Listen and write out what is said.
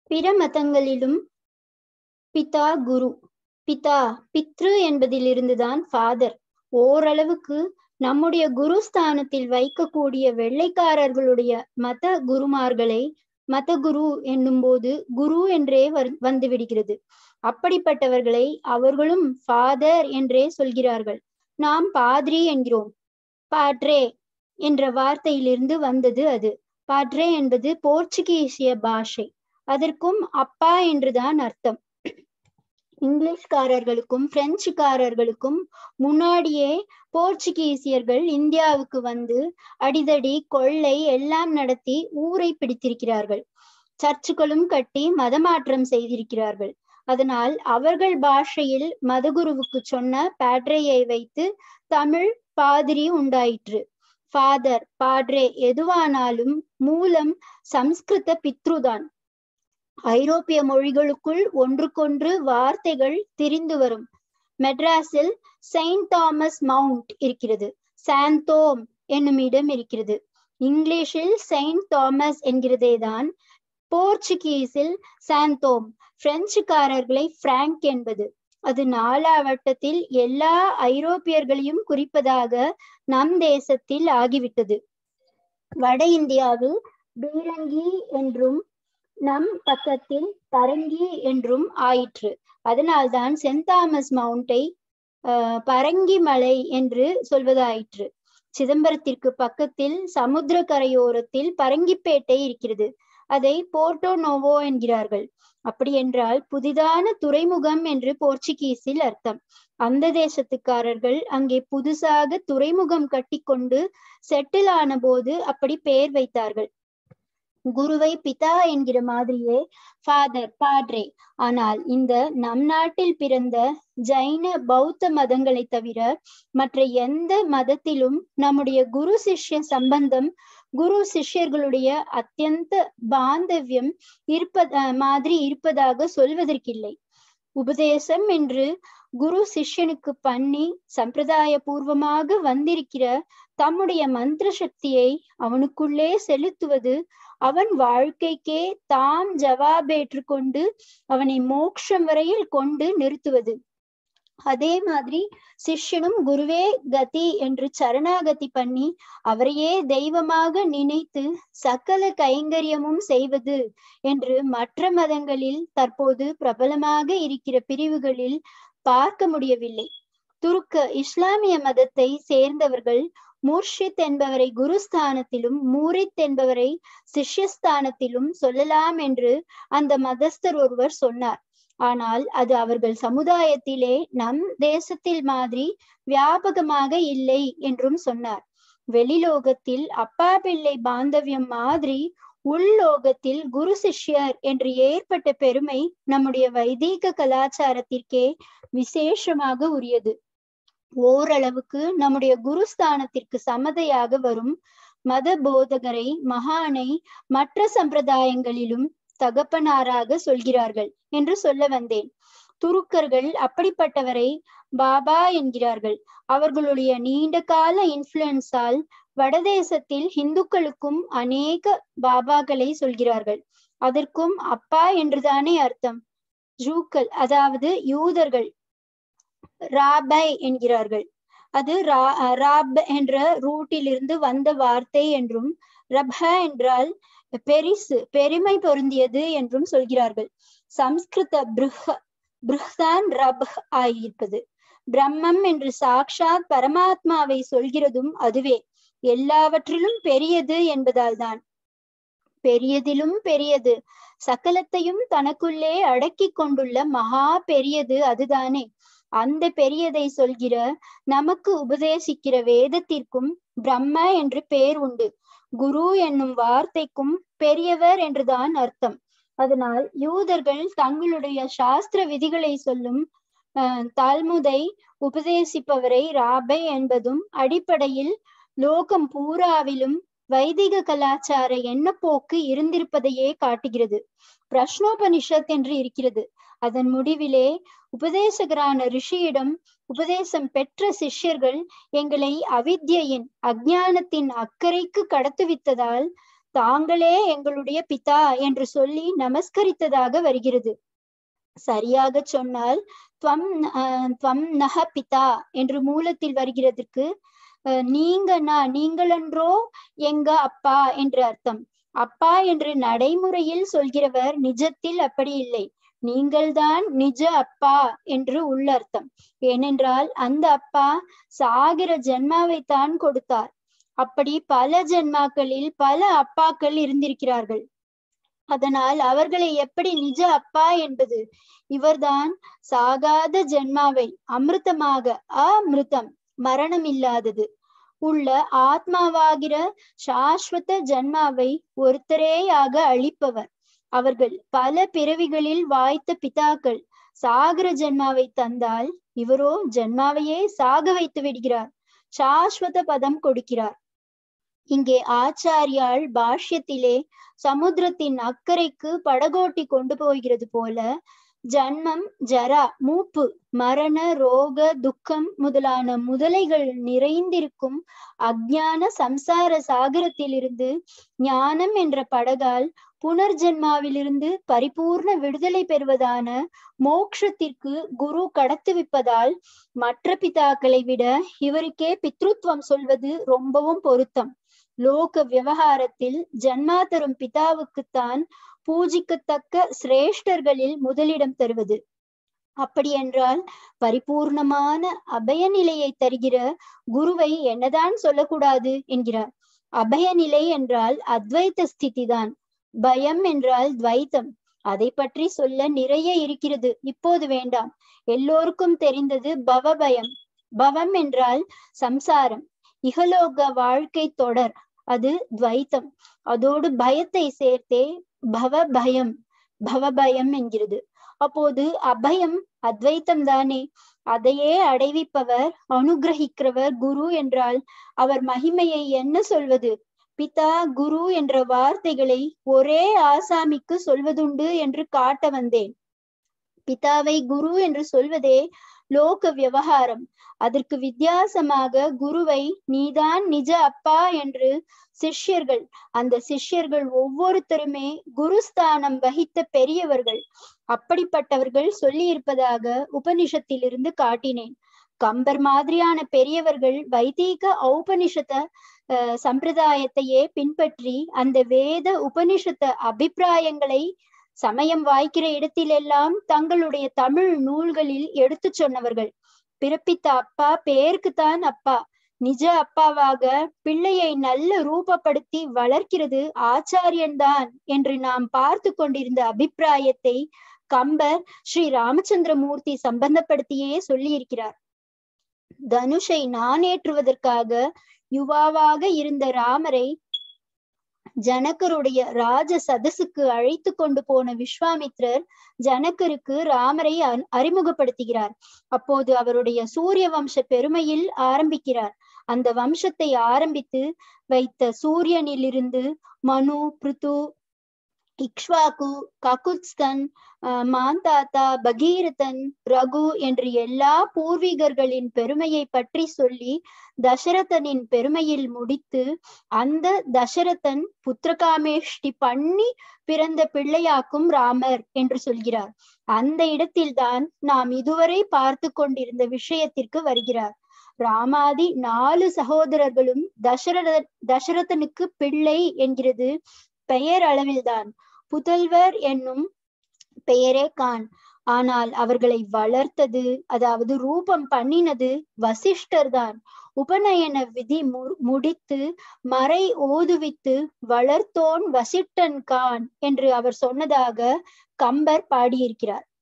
பிற மதங்களிலும் பிதா குரு பிதா பித்ரு என்பதிலிருந்துதான் ஃபாதர் ஓரளவுக்கு நம்முடைய குரு ஸ்தானத்தில் வைக்கக்கூடிய வெள்ளைக்காரர்களுடைய மத குருமார்களை மத குரு என்னும் போது குரு என்றே வந்து விடுகிறது அப்படிப்பட்டவர்களை அவர்களும் ஃபாதர் என்றே சொல்கிறார்கள் நாம் பாத்ரி என்கிறோம் பாட்ரே என்ற வார்த்தையிலிருந்து வந்தது அது பாட்ரே என்பது போர்ச்சுகீசிய பாஷை அதற்கும் அப்பா என்றுதான் அர்த்தம் இங்கிலீஷ்காரர்களுக்கும் பிரெஞ்சுக்காரர்களுக்கும் முன்னாடியே போர்ச்சுகீசியர்கள் இந்தியாவுக்கு வந்து அடிதடி கொள்ளை எல்லாம் நடத்தி ஊரை பிடித்திருக்கிறார்கள் சர்ச்சுகளும் கட்டி மதமாற்றம் செய்திருக்கிறார்கள் அதனால் அவர்கள் பாஷையில் மதகுருவுக்கு சொன்ன பேட்ரையை வைத்து தமிழ் பாதிரி உண்டாயிற்று ஃபாதர் பாட்ரே எதுவானாலும் மூலம் சம்ஸ்கிருத பித்ருதான் ஐரோப்பிய மொழிகளுக்குள் ஒன்றுக்கொன்று வார்த்தைகள் திரிந்து வரும் மெட்ராஸில் செயின்ட் தாமஸ் மவுண்ட் இருக்கிறது சாந்தோம் என்னும் இடம் இருக்கிறது இங்கிலீஷில் செயின்ட் தாமஸ் என்கிறதே தான் போர்ச்சுகீஸில் சாந்தோம் பிரெஞ்சுக்காரர்களை பிராங்க் என்பது அது நாலாவட்டத்தில் எல்லா ஐரோப்பியர்களையும் குறிப்பதாக நம் தேசத்தில் ஆகிவிட்டது வட இந்தியாவில் பீரங்கி என்றும் நம் பக்கத்தில் பரங்கி என்றும் ஆயிற்று அதனால்தான் சென்ட் தாமஸ் மவுண்டை அஹ் பரங்கி மலை என்று சொல்வதாயிற்று சிதம்பரத்திற்கு பக்கத்தில் சமுத்திர கரையோரத்தில் பரங்கிப்பேட்டை இருக்கிறது அதை போர்ட்டோ நோவோ என்கிறார்கள் அப்படி என்றால் புதிதான துறைமுகம் என்று போர்ச்சுகீஸில் அர்த்தம் அந்த தேசத்துக்காரர்கள் அங்கே புதுசாக துறைமுகம் கட்டிக்கொண்டு செட்டில் ஆன போது அப்படி பெயர் வைத்தார்கள் குருவை பிதா என்கிற மாதிரியே ஃபாதர் பாட்ரே ஆனால் இந்த நம் நாட்டில் பிறந்த ஜைன பௌத்த மதங்களை தவிர மற்ற எந்த மதத்திலும் நம்முடைய குரு சிஷ்ய சம்பந்தம் குரு சிஷ்யர்களுடைய அத்தியந்த பாந்தவியம் இருப்ப மாதிரி இருப்பதாக சொல்வதற்கில்லை உபதேசம் என்று குரு சிஷ்யனுக்கு பண்ணி சம்பிரதாய பூர்வமாக வந்திருக்கிற தம்முடைய மந்திர சக்தியை அவனுக்குள்ளே செலுத்துவது அவன் வாழ்க்கைக்கே தாம் ஜவாபேற்று கொண்டு அவனை மோட்சம் வரையில் கொண்டு நிறுத்துவது அதே மாதிரி சிஷ்யனும் குருவே கதி என்று சரணாகதி பண்ணி அவரையே தெய்வமாக நினைத்து சகல கைங்கரியமும் செய்வது என்று மற்ற மதங்களில் தற்போது பிரபலமாக இருக்கிற பிரிவுகளில் பார்க்க முடியவில்லை துருக்க இஸ்லாமிய மதத்தை சேர்ந்தவர்கள் முர்ஷித் என்பவரை குருஸ்தானத்திலும் மூரித் என்பவரை சிஷ்யஸ்தானத்திலும் சொல்லலாம் என்று அந்த மதஸ்தர் ஒருவர் சொன்னார் ஆனால் அது அவர்கள் சமுதாயத்திலே நம் தேசத்தில் மாதிரி வியாபகமாக இல்லை என்றும் சொன்னார் வெளிலோகத்தில் அப்பா பிள்ளை பாந்தவியம் மாதிரி உள்ளோகத்தில் குரு சிஷ்யர் என்று ஏற்பட்ட பெருமை நம்முடைய வைதீக கலாச்சாரத்திற்கே விசேஷமாக உரியது ஓரளவுக்கு நம்முடைய குருஸ்தானத்திற்கு சமதையாக வரும் மத போதகரை மகானை மற்ற சம்பிரதாயங்களிலும் தகப்பனாராக சொல்கிறார்கள் என்று சொல்ல வந்தேன் துருக்கர்கள் அப்படிப்பட்டவரை பாபா என்கிறார்கள் அவர்களுடைய நீண்ட கால இன்ஃபுளுன்ஸால் வடதேசத்தில் இந்துக்களுக்கும் அநேக பாபாக்களை சொல்கிறார்கள் அதற்கும் அப்பா என்றுதானே அர்த்தம் ஜூக்கள் அதாவது யூதர்கள் ராபை என்கிறார்கள் அது ரா ராப் என்ற ரூட்டிலிருந்து வந்த வார்த்தை என்றும் ரப என்றால் பெரிசு பெருமை பொருந்தியது என்றும் சொல்கிறார்கள் சம்ஸ்கிருத பிருஹ பிருஹ்தான் ரப் ஆகியிருப்பது பிரம்மம் என்று சாக்ஷாத் பரமாத்மாவை சொல்கிறதும் அதுவே எல்லாவற்றிலும் பெரியது என்பதால் தான் பெரியதிலும் பெரியது சகலத்தையும் தனக்குள்ளே அடக்கி கொண்டுள்ள மகா பெரியது அதுதானே அந்த பெரியதை சொல்கிற நமக்கு உபதேசிக்கிற வேதத்திற்கும் பிரம்ம என்று பெயர் உண்டு குரு என்னும் வார்த்தைக்கும் பெரியவர் என்றுதான் அர்த்தம் அதனால் யூதர்கள் தங்களுடைய சாஸ்திர விதிகளை சொல்லும் தால்முதை உபதேசிப்பவரை ராபை என்பதும் அடிப்படையில் லோகம் பூராவிலும் வைதிக கலாச்சார எண்ணப்போக்கு இருந்திருப்பதையே காட்டுகிறது பிரஷ்னோபனிஷத் என்று இருக்கிறது அதன் முடிவிலே உபதேசகரான ரிஷியிடம் உபதேசம் பெற்ற சிஷ்யர்கள் எங்களை அவித்யின் அஜானத்தின் அக்கறைக்கு கடத்துவித்ததால் தாங்களே எங்களுடைய பிதா என்று சொல்லி நமஸ்கரித்ததாக வருகிறது சரியாக சொன்னால் துவம் துவம் நக பிதா என்று மூலத்தில் வருகிறதுக்கு நீங்க நான் நீங்களன்றோ எங்க அப்பா என்று அர்த்தம் அப்பா என்று நடைமுறையில் சொல்கிறவர் நிஜத்தில் அப்படி இல்லை நீங்கள்தான் நிஜ அப்பா என்று உள்ளர்த்தம் ஏனென்றால் அந்த அப்பா சாகிற ஜென்மாவை தான் கொடுத்தார் அப்படி பல ஜென்மாக்களில் பல அப்பாக்கள் இருந்திருக்கிறார்கள் அதனால் அவர்களை எப்படி நிஜ அப்பா என்பது இவர்தான் சாகாத ஜென்மாவை அமிர்தமாக அமிர்தம் மரணம் இல்லாதது உள்ள ஆத்மாவாகிற சாஸ்வத ஜன்மாவை ஒருத்தரேயாக அழிப்பவர் அவர்கள் பல பிறவிகளில் வாய்த்த பிதாக்கள் சாகர ஜென்மாவை தந்தால் இவரோ ஜென்மாவையே சாக வைத்து விடுகிறார் சாஸ்வத பதம் கொடுக்கிறார் இங்கே ஆச்சாரியால் பாஷ்யத்திலே சமுத்திரத்தின் அக்கறைக்கு படகோட்டி கொண்டு போகிறது போல ஜன்மம் ஜரா மூப்பு மரண ரோக துக்கம் முதலான முதலைகள் நிறைந்திருக்கும் அஜ்ஞான சம்சார சாகரத்திலிருந்து ஞானம் என்ற படகால் புனர்ஜென்மாவிலிருந்து பரிபூர்ண விடுதலை பெறுவதான மோக்ஷத்திற்கு குரு கடத்துவிப்பதால் மற்ற பிதாக்களை விட இவருக்கே பித்ருத்வம் சொல்வது ரொம்பவும் பொருத்தம் லோக விவகாரத்தில் ஜன்மா தரும் பிதாவுக்குத்தான் பூஜிக்கத்தக்க சிரேஷ்டர்களில் முதலிடம் தருவது அப்படி என்றால் பரிபூர்ணமான அபய நிலையை தருகிற குருவை என்னதான் சொல்லக்கூடாது என்கிறார் அபய நிலை என்றால் அத்வைத்த ஸ்திதி தான் பயம் என்றால் துவைத்தம் அதை பற்றி சொல்ல நிறைய இருக்கிறது இப்போது வேண்டாம் எல்லோருக்கும் தெரிந்தது பவ பயம் பவம் என்றால் சம்சாரம் இகலோக வாழ்க்கை தொடர் அது துவைத்தம் அதோடு பயத்தை சேர்த்தே பவ பயம் பவ பயம் என்கிறது அப்போது அபயம் அத்வைத்தம் தானே அதையே அடைவிப்பவர் அனுகிரகிக்கிறவர் குரு என்றால் அவர் மகிமையை என்ன சொல்வது பிதா குரு என்ற வார்த்தைகளை ஒரே ஆசாமிக்கு சொல்வதுண்டு என்று காட்ட வந்தேன் பிதாவை குரு என்று சொல்வதே லோக விவகாரம் அதற்கு வித்தியாசமாக குருவை நீதான் நிஜ அப்பா என்று சிஷ்யர்கள் அந்த சிஷ்யர்கள் ஒவ்வொருத்தருமே குருஸ்தானம் வகித்த பெரியவர்கள் அப்படிப்பட்டவர்கள் சொல்லி இருப்பதாக உபனிஷத்திலிருந்து காட்டினேன் கம்பர் மாதிரியான பெரியவர்கள் வைதீக ஔபனிஷத்த சம்பிரதாயத்தையே பின்பற்றி அந்த வேத உபனிஷத்த அபிப்பிராயங்களை சமயம் வாய்க்கிற இடத்திலெல்லாம் தங்களுடைய தமிழ் நூல்களில் எடுத்து சொன்னவர்கள் பிறப்பித்த அப்பா பேருக்குத்தான் அப்பா நிஜ அப்பாவாக பிள்ளையை நல்ல ரூபப்படுத்தி வளர்க்கிறது ஆச்சாரியன்தான் என்று நாம் பார்த்து கொண்டிருந்த அபிப்பிராயத்தை கம்பர் ஸ்ரீ ராமச்சந்திரமூர்த்தி சம்பந்தப்படுத்தியே சொல்லியிருக்கிறார் தனுஷை நானேற்றுவதற்காக யுவாவாக இருந்த ராமரை ஜனகருடைய ராஜ சதசுக்கு அழைத்து கொண்டு போன விஸ்வாமித்ரர் ஜனகருக்கு ராமரை அறிமுகப்படுத்துகிறார் அப்போது அவருடைய சூரிய வம்ச பெருமையில் ஆரம்பிக்கிறார் அந்த வம்சத்தை ஆரம்பித்து வைத்த சூரியனிலிருந்து மனு பிருத்து இக்ஷ்வாகு ககுத்ஸ்தன் மாந்தாத்தா பகீரதன் ரகு என்று எல்லா பூர்வீகர்களின் பெருமையை பற்றி சொல்லி தசரதனின் பெருமையில் முடித்து அந்த தசரதன் புத்திரகாமேஷ்டி பண்ணி பிறந்த பிள்ளையாக்கும் ராமர் என்று சொல்கிறார் அந்த இடத்தில்தான் நாம் இதுவரை பார்த்து கொண்டிருந்த விஷயத்திற்கு வருகிறார் ராமாதி நாலு சகோதரர்களும் தசரத தசரதனுக்கு பிள்ளை என்கிறது பெயர் அளவில்தான் புதல்வர் என்னும் பெயரே கான் ஆனால் அவர்களை வளர்த்தது அதாவது ரூபம் பண்ணினது வசிஷ்டர் தான் உபநயன விதி முடித்து மறை ஓதுவித்து வளர்த்தோன் வசிட்டன் கான் என்று அவர் சொன்னதாக கம்பர் பாடியிருக்கிறார்